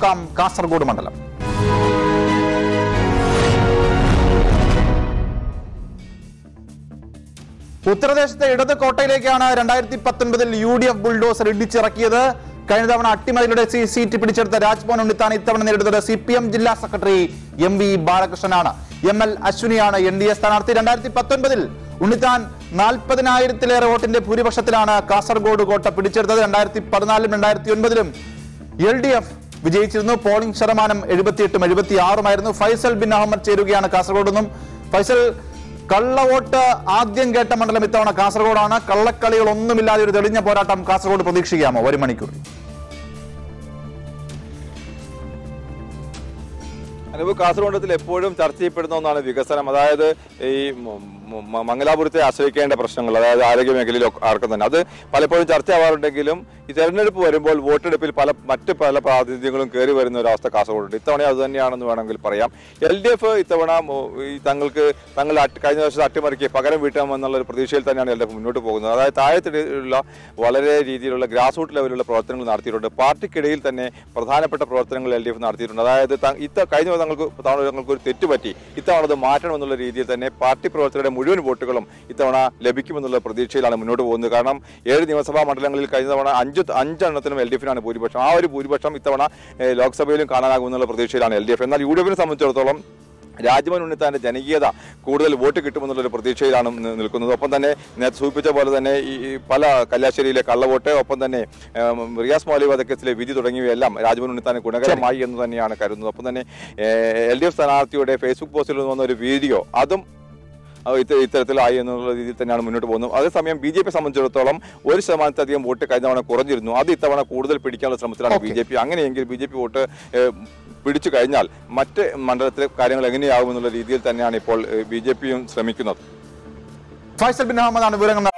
നോക്കാം കാസർഗോഡ് മണ്ഡലം ഉത്തർപ്രദേശത്തെ ഇടത് കോട്ടയിലേക്കാണ് രണ്ടായിരത്തി പത്തൊൻപതിൽ യു ഡി എഫ് ബുൾഡോസർ ഇടിച്ചിറക്കിയത് കഴിഞ്ഞ തവണ അട്ടിമതിലൂടെ സി സീറ്റ് പിടിച്ചെടുത്ത രാജ്ഭവൻ ഉണ്ണിത്താൻ ഇത്തവണ നേരിടുന്നത് സി പി എം ജില്ലാ സെക്രട്ടറി എം വി ബാലകൃഷ്ണനാണ് എം എൽ അശ്വിനിയാണ് എൻ ഡി എ സ്ഥാനാർത്ഥി രണ്ടായിരത്തി പത്തൊൻപതിൽ ഉണ്ണിത്താൻ നാൽപ്പതിനായിരത്തിലേറെ വോട്ടിന്റെ ഭൂരിപക്ഷത്തിലാണ് കാസർഗോഡ് കോട്ട പിടിച്ചെടുത്തത് രണ്ടായിരത്തി പതിനാലിലും രണ്ടായിരത്തി ഒൻപതിലും എൽ ഡി എഫ് വിജയിച്ചിരുന്നു പോളിംഗ് ശതമാനം എഴുപത്തിയെട്ടും എഴുപത്തി ആറുമായിരുന്നു ഫൈസൽ ബിൻ അഹമ്മദ് ചേരുകയാണ് കാസർഗോഡ് നിന്നും ഫൈസൽ കള്ളവോട്ട് ആദ്യം കേട്ട മണ്ഡലം ഇത്തവണ കാസർഗോഡാണ് കള്ളക്കളികൾ ഒന്നുമില്ലാതെ ഒരു തെളിഞ്ഞ പോരാട്ടം കാസർഗോഡ് പ്രതീക്ഷിക്കാമോ ഒരു മണിക്കൂർ അനുപ് കാസർഗോഡത്തിൽ എപ്പോഴും ചർച്ച ചെയ്യപ്പെടുന്ന ഒന്നാണ് വികസനം അതായത് ഈ മ- മ- മംഗലാപുരത്തെ ആശ്രയിക്കേണ്ട പ്രശ്നങ്ങൾ അതായത് ആരോഗ്യ മേഖലയിൽ ഒക്കെ ആർക്കും തന്നെ അത് പലപ്പോഴും ചർച്ചയാവാറുണ്ടെങ്കിലും ഈ തെരഞ്ഞെടുപ്പ് വരുമ്പോൾ വോട്ടെടുപ്പിൽ പല മറ്റ് പല പ്രാതിനിധ്യങ്ങളും കയറി വരുന്ന ഒരു അവസ്ഥ കാസർഗോഡുണ്ട് ഇത്തവണ അത് തന്നെയാണെന്ന് വേണമെങ്കിൽ പറയാം എൽ ഡി എഫ് ഇത്തവണ മോ- ഈ തങ്ങൾക്ക് തങ്ങൾ അട്ടി- കഴിഞ്ഞ വർഷം അട്ടിമറിക്ക് പകരം വീട്ടാമെന്നുള്ള ഒരു പ്രതീക്ഷയിൽ തന്നെയാണ് എൽ ഡി എഫ് മുന്നോട്ട് പോകുന്നത് അതായത് താഴത്തിലുള്ള വളരെ രീതിയിലുള്ള ഗ്രാസ് റൂട്ട് ലെവലിലുള്ള പ്രവർത്തനങ്ങൾ നടത്തിയിട്ടുണ്ട് പാർട്ടിക്കിടയിൽ തന്നെ പ്രധാനപ്പെട്ട പ്രവർത്തനങ്ങൾ എൽ ഡി എഫ് നടത്തിയിട്ടുണ്ട് അതായത് ത- ഇത്ത കഴിഞ്ഞ തവണ തങ്ങൾക്ക് തവണ തങ്ങൾക്ക് ഒരു തെറ്റ് പറ്റി ഇത്തവണ അത് മാറ്റണമെന്നുള്ള രീതിയിൽ തന്നെ പാർട്ടി പ്രവർത്തകരുടെ മുഴുവൻ വോട്ടുകളും ഇത്തവണ ലഭിക്കുമെന്നുള്ള പ്രതീക്ഷയിലാണ് മുന്നോട്ട് പോകുന്നത് കാരണം ഏഴ് നിയമസഭാ മണ്ഡലങ്ങളിൽ കഴിഞ്ഞ തവണ അഞ്ച് അഞ്ചെണ്ണത്തിനും എൽ ഡി എഫിനാണ് ഭൂരിപക്ഷം ആ ഒരു ഭൂരിപക്ഷം ഇത്തവണ ഏഹ്, ലോക്സഭയിലും കാണാനാകുമെന്നുള്ള പ്രതീക്ഷയിലാണ് എൽ ഡി എഫ് എന്നാൽ യു ഡി എഫിനെ സംബന്ധിച്ചിടത്തോളം രാജ്ഭവൻ ഉണ്ണിത്താന്റെ ജനകീയത കൂടുതൽ വോട്ട് കിട്ടുമെന്നുള്ളൊരു പ്രതീക്ഷയിലാണ് നി- നിൽക്കുന്നത് ഒപ്പം തന്നെ നേരത്തെ സൂചിപ്പിച്ച പോലെ തന്നെ ഈ ഈ പല കല്യാശ്ശേരിയിലെ കള്ളവോട്ട് ഒപ്പം തന്നെ ഏം, റിയാസ് മൗലി വധക്കേസിലെ വിധി തുടങ്ങിയവയെല്ലാം രാജ്ഭവൻ ഉണ്ണിത്താന് ഗുണകരമായി എന്ന് തന്നെയാണ് കരുതുന്നത് ഒപ്പം തന്നെ എൽ ഡി എഫ് സ്ഥാനാർത്ഥിയുടെ ഫേസ്ബുക്ക് പോസ്റ്റിൽ നിന്ന് വന്ന ഒരു വീഡിയോ അതും അഹ് ഇത്ത- ഇത്തരത്തിലായി എന്നുള്ള രീതിയിൽ തന്നെയാണ് മുന്നോട്ട് പോകുന്നത് അതേസമയം ബി ജെ പി സംബന്ധിച്ചിടത്തോളം ഒരു ശതമാനത്തിലധികം വോട്ട് കഴിഞ്ഞ തവണ കുറഞ്ഞിരുന്നു അത് ഇത്തവണ കൂടുതൽ പിടിക്കാനുള്ള ശ്രമത്തിലാണ് ബി ജെ പി അങ്ങനെയെങ്കിൽ ബി ജെ പി വോട്ട് ഏഹ്, പിടിച്ചു കഴിഞ്ഞാൽ മറ്റ് മണ്ഡലത്തിലെ കാര്യങ്ങൾ എങ്ങനെയാകുമെന്നുള്ള രീതിയിൽ തന്നെയാണ് ഇപ്പോൾ ബി ജെ പിയും ശ്രമിക്കുന്നത് ഫൈസൽ ബിൻ അഹമ്മദാണ് വിവരങ്ങൾ